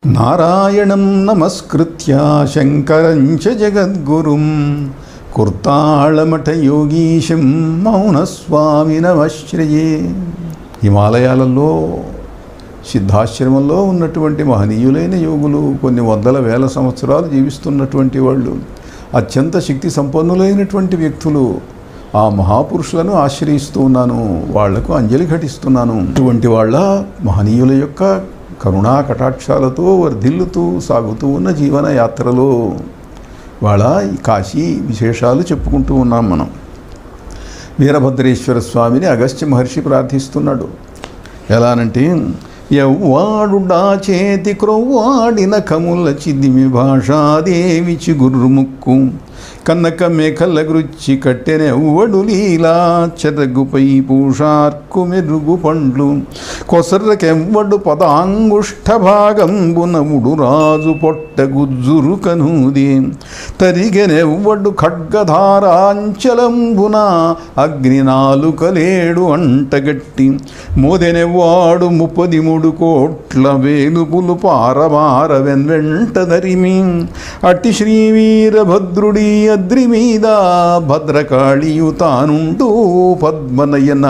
నారాయణం నమస్కృత్య శంకరం చ జగద్గురుం కుర్తాళమఠ యోగీశం మౌనస్వామి నమశ్రయే హిమాలయాలలో సిద్ధాశ్రమంలో ఉన్నటువంటి మహనీయులైన యోగులు కొన్ని వందల వేల సంవత్సరాలు జీవిస్తున్నటువంటి వాళ్ళు అత్యంత శక్తి సంపన్నులైనటువంటి వ్యక్తులు ఆ మహాపురుషులను ఆశ్రయిస్తూ ఉన్నాను వాళ్లకు అంజలి ఘటిస్తున్నాను అటువంటి వాళ్ళ మహనీయుల యొక్క కరుణా కటాక్షాలతో వర్ధిల్లుతూ సాగుతూ ఉన్న జీవన యాత్రలో వాళ్ళ ఈ కాశీ విశేషాలు చెప్పుకుంటూ ఉన్నాం మనం వీరభద్రేశ్వర స్వామిని అగస్త్య మహర్షి ప్రార్థిస్తున్నాడు ఎలానంటే ఎవ్వాడుడా చేతి క్రొవ్వాడిన కముల చిదిమి భాషాదేవి చిగుర్ముక్కు కన్నక మేకల గృచ్చి కట్టెనెవ్వడు లీలా చెరగుపై పూషార్కు మెరుగు పండ్లు కొసర్రకెవ్వడు పదాంగుష్ఠ భాగంబునవుడు రాజు పొట్ట గుజ్జురు కనూది తరిగెనెవ్వడు ఖడ్గధారాంచలంబున అగ్ని నాలుకలేడు అంటగట్టి మోదెనెవ్వాడు ముప్పది మూడు కోట్ల వేలుపులు పారమార వెన్వెంట దరిమి అట్టి శ్రీ వీరభద్రుడి అద్రి మీద భద్రకాళియు తానుంటూ పద్మనయన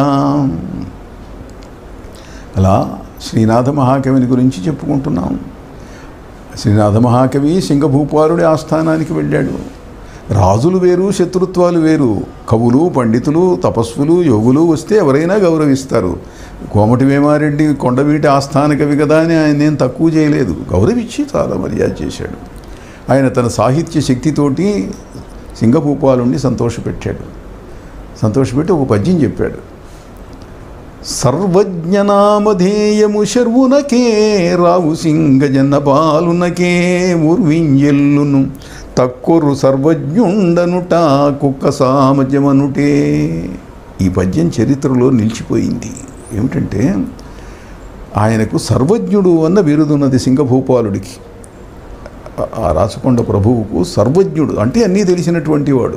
అలా శ్రీనాథ మహాకవిని గురించి చెప్పుకుంటున్నాం శ్రీనాథ మహాకవి సింగభూపాలుడి ఆస్థానానికి వెళ్ళాడు రాజులు వేరు శత్రుత్వాలు వేరు కవులు పండితులు తపస్సులు యోగులు వస్తే ఎవరైనా గౌరవిస్తారు కోమటి వేమారెడ్డి కొండవీటి ఆస్థాన కవి కదా అని ఆయన నేను తక్కువ చేయలేదు గౌరవించి చాలా మర్యాద చేశాడు ఆయన తన సాహిత్య శక్తితోటి సింగభూపాలుణ్ణి సంతోషపెట్టాడు సంతోషపెట్టి ఒక పద్యం చెప్పాడు సర్వజ్ఞనామధేయము శర్వునకే రావు సింగజన పాలునకే ఉర్వింజెల్లును తక్కురు సర్వజ్ఞుండనుట కుక్క సామజమనుటే ఈ పద్యం చరిత్రలో నిలిచిపోయింది ఏమిటంటే ఆయనకు సర్వజ్ఞుడు అన్న బిరుదున్నది సింగభూపాలుడికి ఆ రాచకొండ ప్రభువుకు సర్వజ్ఞుడు అంటే అన్నీ తెలిసినటువంటి వాడు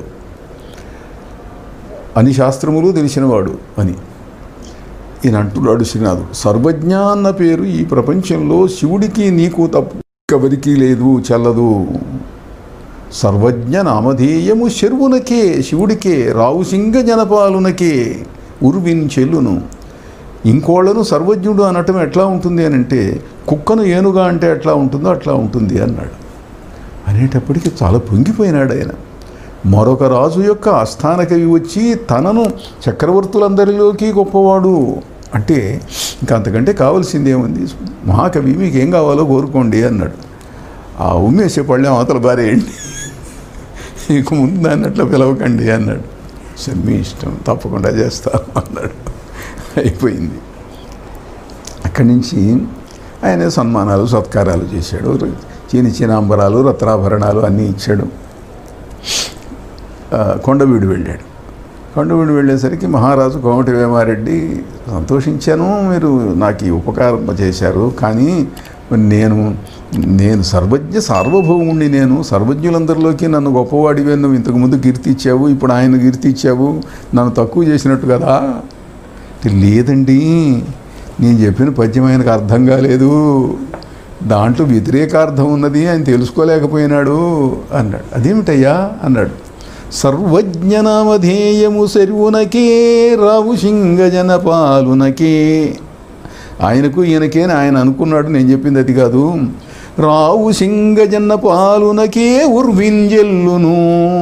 అన్ని శాస్త్రములు తెలిసినవాడు అని ఈయన అంటున్నాడు శ్రీనాథుడు సర్వజ్ఞ అన్న పేరు ఈ ప్రపంచంలో శివుడికి నీకు తప్పు ఎవరికి లేదు చల్లదు సర్వజ్ఞ నామధేయము శర్వునకే శివుడికే రావుసింగ జనపాలునకే ఉర్విన్ చెల్లును ఇంకోళ్లను సర్వజ్ఞుడు అనటం ఎట్లా ఉంటుంది అని అంటే కుక్కను ఏనుగా అంటే ఎట్లా ఉంటుందో అట్లా ఉంటుంది అన్నాడు అనేటప్పటికీ చాలా పొంగిపోయినాడు ఆయన మరొక రాజు యొక్క ఆస్థాన కవి వచ్చి తనను చక్రవర్తులందరిలోకి గొప్పవాడు అంటే ఇంకా అంతకంటే కావాల్సిందేముంది మహాకవి మీకు ఏం కావాలో కోరుకోండి అన్నాడు ఆ ఉమ్మేసే పళ్ళెం అవతల బారేయండి మీకు ముందు దాన్ని అట్లా పిలవకండి అన్నాడు సరే మీ ఇష్టం తప్పకుండా చేస్తాను అన్నాడు అయిపోయింది అక్కడి నుంచి ఆయన సన్మానాలు సత్కారాలు చేశాడు చిన్న చిన్నాంబరాలు రత్నాభరణాలు అన్నీ ఇచ్చాడు ఆ, కొండవీడు వెళ్ళాడు కొండవీడు వెళ్ళేసరికి మహారాజు కోమటి వేమారెడ్డి సంతోషించాను మీరు నాకు ఈ ఉపకారం చేశారు కానీ నేను నేను సర్వజ్ఞ సార్వభౌముణ్ణి నేను సర్వజ్ఞులందరిలోకి నన్ను గొప్పవాడివే నువ్వు ఇంతకుముందు కీర్తి ఇచ్చావు ఇప్పుడు ఆయన కీర్తి ఇచ్చావు నన్ను తక్కువ చేసినట్టు కదా అంటే లేదండి నేను చెప్పిన పద్యం ఆయనకు అర్థం కాలేదు దాంట్లో వ్యతిరేకార్థం ఉన్నది ఆయన తెలుసుకోలేకపోయినాడు అన్నాడు అదేమిటయ్యా అన్నాడు సర్వజ్ఞనామధేయము శరువునకే రావు సింగజన పాలునకే ఆయనకు ఈయనకే ఆయన అనుకున్నాడు నేను చెప్పింది అది కాదు రావు సింగజన్న పాలునకే ఉర్వింజెల్లును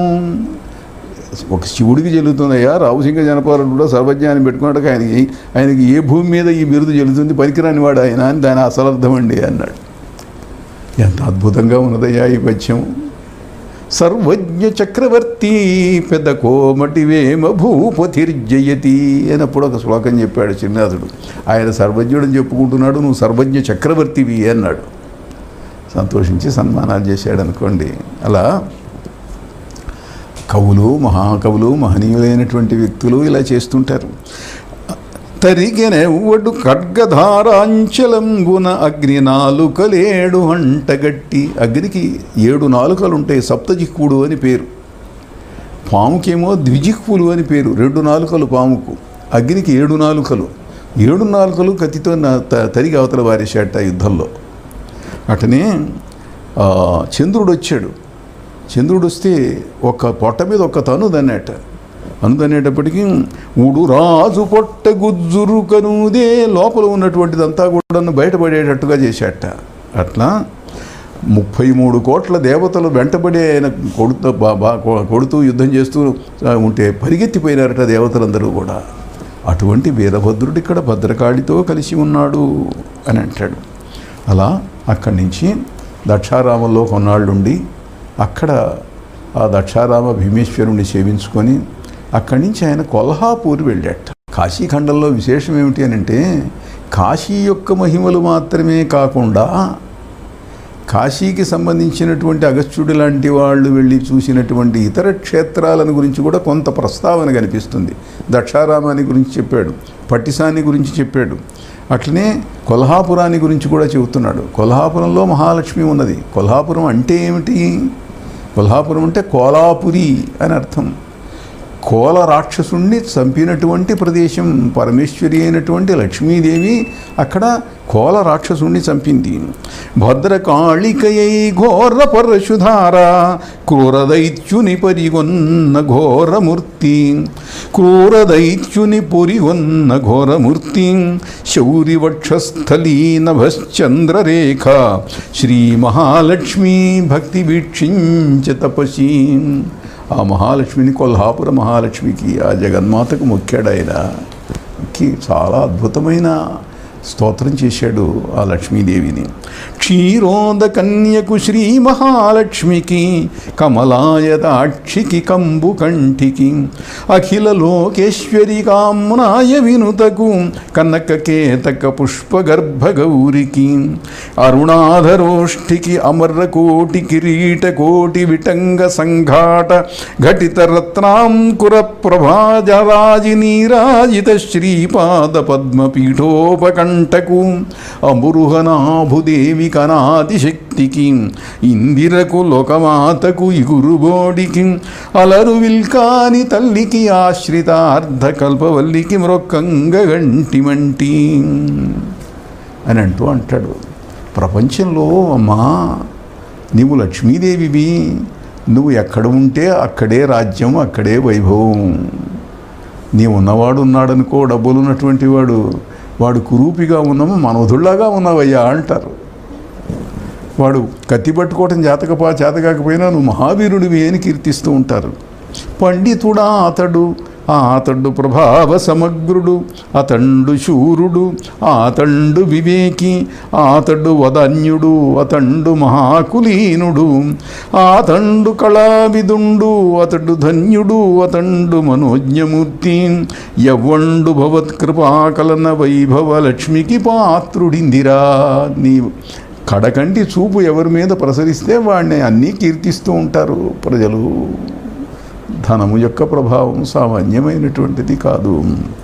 ఒక శివుడికి చెల్లుతుందయ్యా రావుసింగ జనపాలను కూడా సర్వజ్ఞాన్ని పెట్టుకున్నాడు ఆయనకి ఆయనకి ఏ భూమి మీద ఈ బిరుదు చెల్లుతుంది పనికిరాని వాడు ఆయన అని దాని అసలర్థం అండి అన్నాడు ఎంత అద్భుతంగా ఉన్నదయ్యా ఈ పద్యం సర్వజ్ఞ చక్రవర్తి పెద్ద కోమటి వేమ భూపతిర్జయతి అన్నప్పుడు ఒక శ్లోకం చెప్పాడు చిన్నాథుడు ఆయన సర్వజ్ఞుడని చెప్పుకుంటున్నాడు నువ్వు సర్వజ్ఞ చక్రవర్తివి అన్నాడు సంతోషించి సన్మానాలు చేశాడు అనుకోండి అలా కవులు మహాకవులు మహనీయులైనటువంటి వ్యక్తులు ఇలా చేస్తుంటారు తరిగెనెవ్వడు ఖడ్గధారాంచలంబున అగ్ని నాలుకలేడు అంటగట్టి అగ్నికి ఏడు నాలుకలు ఉంటాయి సప్తజిక్కుడు అని పేరు పాముకేమో ద్విజిక్వులు అని పేరు రెండు నాలుకలు పాముకు అగ్నికి ఏడు నాలుకలు ఏడు నాలుకలు కత్తితో నా త- తరిగి అవతల వారేశాట యుద్ధంలో అటనే ఆ, చంద్రుడు వచ్చాడు చంద్రుడు వస్తే ఒక పొట్ట మీద ఒక తను దన్నట అనుదనేటప్పటికీ ఊడు రాజు పొట్ట గుజ్జురు కనుదే లోపల ఉన్నటువంటిదంతా కూడా బయటపడేటట్టుగా చేశాట అట్లా ముప్పై మూడు కోట్ల దేవతలు వెంటబడి ఆయన కొడుతూ బా- బా- కొ- కొడుతూ యుద్ధం చేస్తూ ఆ, ఉంటే పరిగెత్తిపోయినారట దేవతలందరూ కూడా అటువంటి వీరభద్రుడు ఇక్కడ భద్రకాళితో కలిసి ఉన్నాడు అని అంటాడు అలా అక్కడి నుంచి దక్షారామంలో కొన్నాళ్ళుండి అక్కడ ఆ దక్షారామ భీమేశ్వరుణ్ణి సేవించుకొని అక్కడి నుంచి ఆయన కొల్హాపూర్ వెళ్ళాట కాశీఖండంలో విశేషం ఏమిటి అని అంటే కాశీ యొక్క మహిమలు మాత్రమే కాకుండా కాశీకి సంబంధించినటువంటి అగస్త్యుడు లాంటి వాళ్ళు వెళ్ళి చూసినటువంటి ఇతర క్షేత్రాలను గురించి కూడా కొంత ప్రస్తావన కనిపిస్తుంది దక్షారామాని గురించి చెప్పాడు పట్టిసాని గురించి చెప్పాడు అట్లనే కొల్హాపురాన్ని గురించి కూడా చెబుతున్నాడు కొల్హాపురంలో మహాలక్ష్మి ఉన్నది కొల్హాపురం అంటే ఏమిటి కొల్హాపురం అంటే కోలాపురి అని అర్థం కోల రాక్షసుణ్ణి చంపినటువంటి ప్రదేశం పరమేశ్వరి అయినటువంటి లక్ష్మీదేవి అక్కడ కోల రాక్షసుణ్ణి చంపింది భద్రకాళికయై ఘోర పరశుధార క్రూరదైత్యుని పరిగొన్న ఘోరమూర్తి క్రూరదైత్యుని పొరిగొన్న ఘోరమూర్తి శౌరివక్షస్థలీ నభశ్చంద్రరేఖ శ్రీ మహాలక్ష్మీ భక్తి వీక్షించ తపసీ ఆ మహాలక్ష్మిని కొల్హాపుర మహాలక్ష్మికి ఆ జగన్మాతకు మొక్కాడు ఆయన మొక్కి చాలా అద్భుతమైన స్తోత్రం చేశాడు ఆ లక్ష్మీదేవిని క్షీరోద కన్యకు శ్రీ మహాలక్ష్మికి కమలాయదాక్షికి కంబు కంఠికి అఖిల లోకేశ్వరి కామ్నాయ వినుతకు కనక కేతక పుష్పగర్భ గౌరికి అరుణాధరోష్ఠికి అమరకోటి కిరీట కోటి విటంగ సంఘాట ఘటిత రత్నాంకుర ప్రభాజరాజి నీరాజిత శ్రీపాద పద్మపీఠోపకంఠకు అమృహనాభుదేవి కనాది శక్తికి ఇందిరకు లోకమాతకు ఇగురుబోడికి అలరు విల్కాని తల్లికి ఆశ్రిత అర్ధకల్పవల్లికి మ్రొక్కంగ గంటిమంటి అని అంటూ అంటాడు ప్రపంచంలో అమ్మా నీవు లక్ష్మీదేవివి నువ్వు ఎక్కడ ఉంటే అక్కడే రాజ్యం అక్కడే వైభవం నీ ఉన్నవాడు ఉన్నాడనుకో డబ్బులు ఉన్నటువంటి వాడు వాడు కురూపిగా ఉన్నాము మనవధుల్లాగా ఉన్నావయ్యా అంటారు వాడు కత్తి పట్టుకోవటం జాతకపా చేతకాకపోయినా నువ్వు మహావీరుడివి అని కీర్తిస్తూ ఉంటారు పండితుడా అతడు ఆ అతడు ప్రభావ సమగ్రుడు అతండు శూరుడు ఆతండు వివేకి ఆతడు వదన్యుడు అతండు మహాకులీనుడు ఆతండు కళావిదుండు అతడు ధన్యుడు అతండు మనోజ్ఞమూర్తి యవ్వండు భవత్కృపాకలన వైభవ లక్ష్మికి పాత్రుడిందిరా నీ కడకంటి చూపు ఎవరి మీద ప్రసరిస్తే వాడిని అన్నీ కీర్తిస్తూ ఉంటారు ప్రజలు ధనము యొక్క ప్రభావం సామాన్యమైనటువంటిది కాదు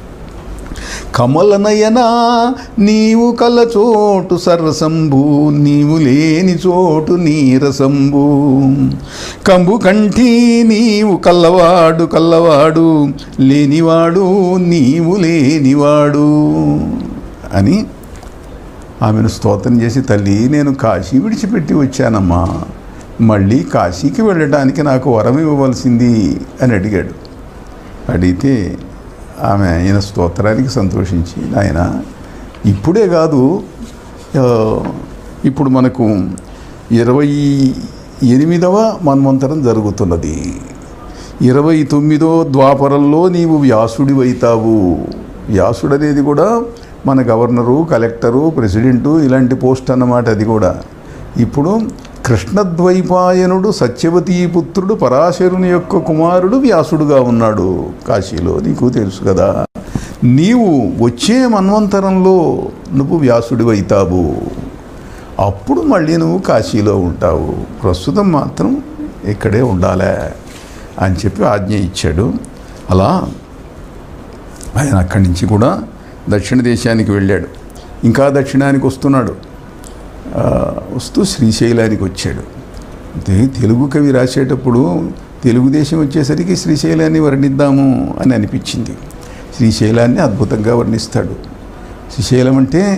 కమలనయనా నీవు కల చోటు సరసంబు నీవు లేని చోటు నీరసంబు కంబు కంఠి నీవు కల్లవాడు కల్లవాడు లేనివాడు నీవు లేనివాడు అని ఆమెను స్తోత్రం చేసి తల్లి నేను కాశీ విడిచిపెట్టి వచ్చానమ్మా మళ్ళీ కాశీకి వెళ్ళడానికి నాకు వరం ఇవ్వవలసింది అని అడిగాడు అడిగితే ఆమె ఆయన స్తోత్రానికి సంతోషించి ఆయన ఇప్పుడే కాదు ఆ, ఇప్పుడు మనకు ఇరవై ఎనిమిదవ మన్వంతరం జరుగుతున్నది ఇరవై తొమ్మిదో ద్వాపరంలో నీవు వ్యాసుడివైతావు వ్యాసుడు అనేది కూడా మన గవర్నరు కలెక్టరు ప్రెసిడెంటు ఇలాంటి పోస్ట్ అన్నమాట అది కూడా ఇప్పుడు కృష్ణద్వైపాయనుడు సత్యవతీ పుత్రుడు పరాశరుని యొక్క కుమారుడు వ్యాసుడుగా ఉన్నాడు కాశీలో నీకు తెలుసు కదా నీవు వచ్చే మన్వంతరంలో నువ్వు వ్యాసుడివైతావు అప్పుడు మళ్ళీ నువ్వు కాశీలో ఉంటావు ప్రస్తుతం మాత్రం ఇక్కడే ఉండాలే అని చెప్పి ఆజ్ఞ ఇచ్చాడు అలా ఆయన అక్కడి నుంచి కూడా దక్షిణ దేశానికి వెళ్ళాడు ఇంకా దక్షిణానికి వస్తున్నాడు ఆ, వస్తూ శ్రీశైలానికి వచ్చాడు అంటే తెలుగు కవి రాసేటప్పుడు తెలుగుదేశం వచ్చేసరికి శ్రీశైలాన్ని వర్ణిద్దాము అని అనిపించింది శ్రీశైలాన్ని అద్భుతంగా వర్ణిస్తాడు శ్రీశైలం అంటే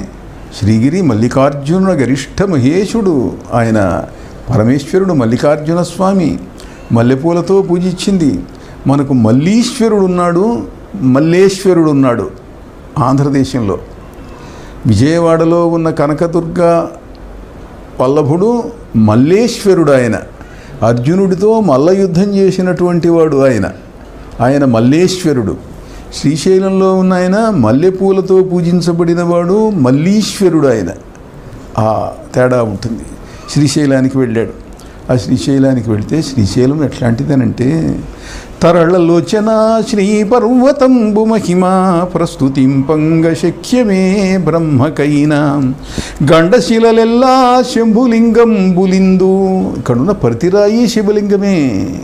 శ్రీగిరి మల్లికార్జున గరిష్ఠ మహేశుడు ఆయన పరమేశ్వరుడు మల్లికార్జున స్వామి మల్లెపూలతో పూజించింది మనకు మల్లీశ్వరుడు ఉన్నాడు మల్లేశ్వరుడు ఉన్నాడు ఆంధ్రదేశంలో విజయవాడలో ఉన్న కనకదుర్గ వల్లభుడు మల్లేశ్వరుడు ఆయన అర్జునుడితో మల్ల యుద్ధం చేసినటువంటి వాడు ఆయన ఆయన మల్లేశ్వరుడు శ్రీశైలంలో ఉన్న ఆయన మల్లెపూలతో పూజించబడిన వాడు మల్లీశ్వరుడు ఆయన ఆ తేడా ఉంటుంది శ్రీశైలానికి వెళ్ళాడు ఆ శ్రీశైలానికి వెళితే శ్రీశైలం ఎట్లాంటిదనంటే తరళలోచన శ్రీ పర్వతంబు మహిమా ప్రస్తుతింపంగ శక్యమే బ్రహ్మకైనా గండశిలలెల్లా శంభులింగం బులిందు ఇక్కడున్న ప్రతిరాయి శివలింగమే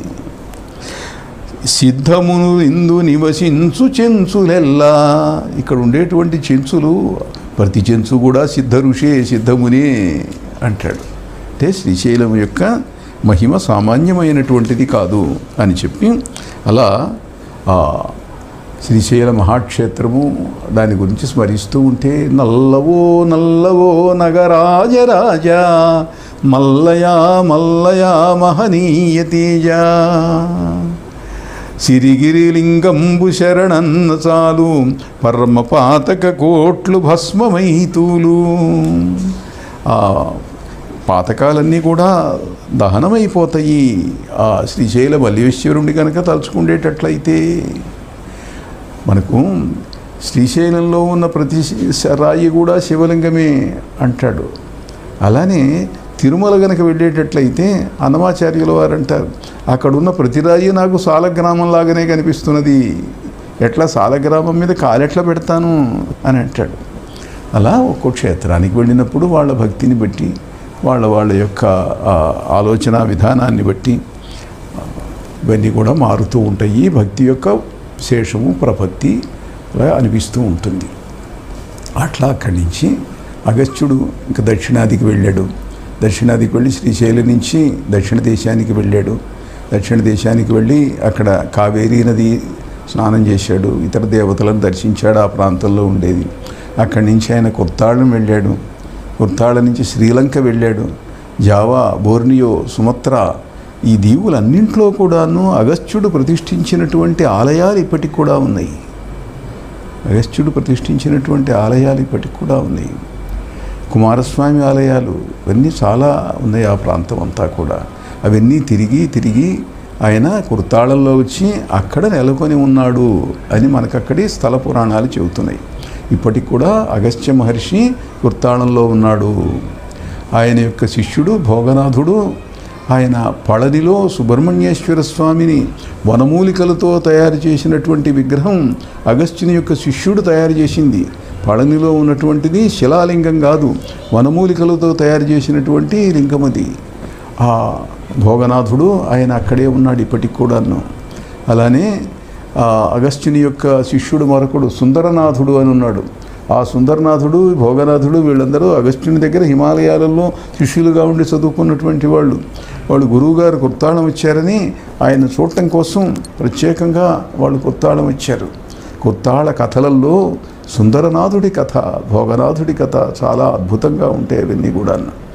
సిద్ధమును ఇందు నివసించు చెంచులెల్లా ఇక్కడ ఉండేటువంటి చెంచులు ప్రతి చెంచు కూడా సిద్ధ ఋషే సిద్ధమునే అంటాడు అంటే శ్రీశైలం యొక్క మహిమ సామాన్యమైనటువంటిది కాదు అని చెప్పి అలా ఆ శ్రీశైల మహాక్షేత్రము దాని గురించి స్మరిస్తూ ఉంటే నల్లవో నల్లవో నగరాజరాజ మల్లయా మల్లయా మహనీయ తేజ సిరిగిరిలింగంబు శరణన్న చాలు పరమ పాతక కోట్లు భస్మమైతూలు ఆ పాతకాలన్నీ కూడా దహనమైపోతాయి ఆ శ్రీశైల మల్లేశ్వరుణ్ణి కనుక తలుచుకుండేటట్లయితే మనకు శ్రీశైలంలో ఉన్న ప్రతి రాయి కూడా శివలింగమే అంటాడు అలానే తిరుమల గనక వెళ్ళేటట్లయితే అన్నమాచార్యుల వారు అంటారు అక్కడున్న ప్రతి రాయి నాకు సాలగ్రామం లాగానే కనిపిస్తున్నది ఎట్లా సాలగ్రామం మీద కాలెట్లా పెడతాను అని అంటాడు అలా ఒక్కో క్షేత్రానికి వెళ్ళినప్పుడు వాళ్ళ భక్తిని బట్టి వాళ్ళ వాళ్ళ యొక్క ఆ, ఆలోచన విధానాన్ని బట్టి ఇవన్నీ కూడా మారుతూ ఉంటాయి భక్తి యొక్క శేషము ప్రపత్తి అలా అనిపిస్తూ ఉంటుంది అట్లా అక్కడి నుంచి అగస్త్యుడు ఇంకా దక్షిణాదికి వెళ్ళాడు దక్షిణాదికి వెళ్ళి శ్రీశైలం నుంచి దక్షిణ దేశానికి వెళ్ళాడు దక్షిణ దేశానికి వెళ్ళి అక్కడ కావేరీ నది స్నానం చేశాడు ఇతర దేవతలను దర్శించాడు ఆ ప్రాంతంలో ఉండేది అక్కడి నుంచి ఆయన కొత్తాళం వెళ్ళాడు కొత్తాళ నుంచి శ్రీలంక వెళ్ళాడు జావా బోర్నియో సుమత్ర ఈ దీవులన్నింట్లో కూడాను అగస్త్యుడు ప్రతిష్ఠించినటువంటి ఆలయాలు ఇప్పటికి కూడా ఉన్నాయి అగస్త్యుడు ప్రతిష్ఠించినటువంటి ఆలయాలు ఇప్పటికి కూడా ఉన్నాయి కుమారస్వామి ఆలయాలు ఇవన్నీ చాలా ఉన్నాయి ఆ ప్రాంతం అంతా కూడా అవన్నీ తిరిగి తిరిగి ఆయన కుర్తాళంలో వచ్చి అక్కడ నెలకొని ఉన్నాడు అని మనకక్కడి స్థల పురాణాలు చెబుతున్నాయి ఇప్పటికి కూడా అగస్త్య మహర్షి కుర్తాళంలో ఉన్నాడు ఆయన యొక్క శిష్యుడు భోగనాథుడు ఆయన పళనిలో సుబ్రహ్మణ్యేశ్వర స్వామిని వనమూలికలతో తయారు చేసినటువంటి విగ్రహం అగస్త్యుని యొక్క శిష్యుడు తయారు చేసింది పళనిలో ఉన్నటువంటిది శిలాలింగం కాదు వనమూలికలతో తయారు చేసినటువంటి లింగం అది ఆ భోగనాథుడు ఆయన అక్కడే ఉన్నాడు ఇప్పటికి కూడాను అలానే ఆ అగస్త్యుని యొక్క శిష్యుడు మరొకడు సుందరనాథుడు అని ఉన్నాడు ఆ సుందరనాథుడు భోగనాథుడు వీళ్ళందరూ అగస్త్యుని దగ్గర హిమాలయాలలో శిష్యులుగా ఉండి చదువుకున్నటువంటి వాళ్ళు వాళ్ళు గురువుగారు కుర్తాళం వచ్చారని ఆయన చూడటం కోసం ప్రత్యేకంగా వాళ్ళు కుర్తాళం వచ్చారు కుర్తాళ కథలలో సుందరనాథుడి కథ భోగనాథుడి కథ చాలా అద్భుతంగా ఉంటాయి అవన్నీ కూడా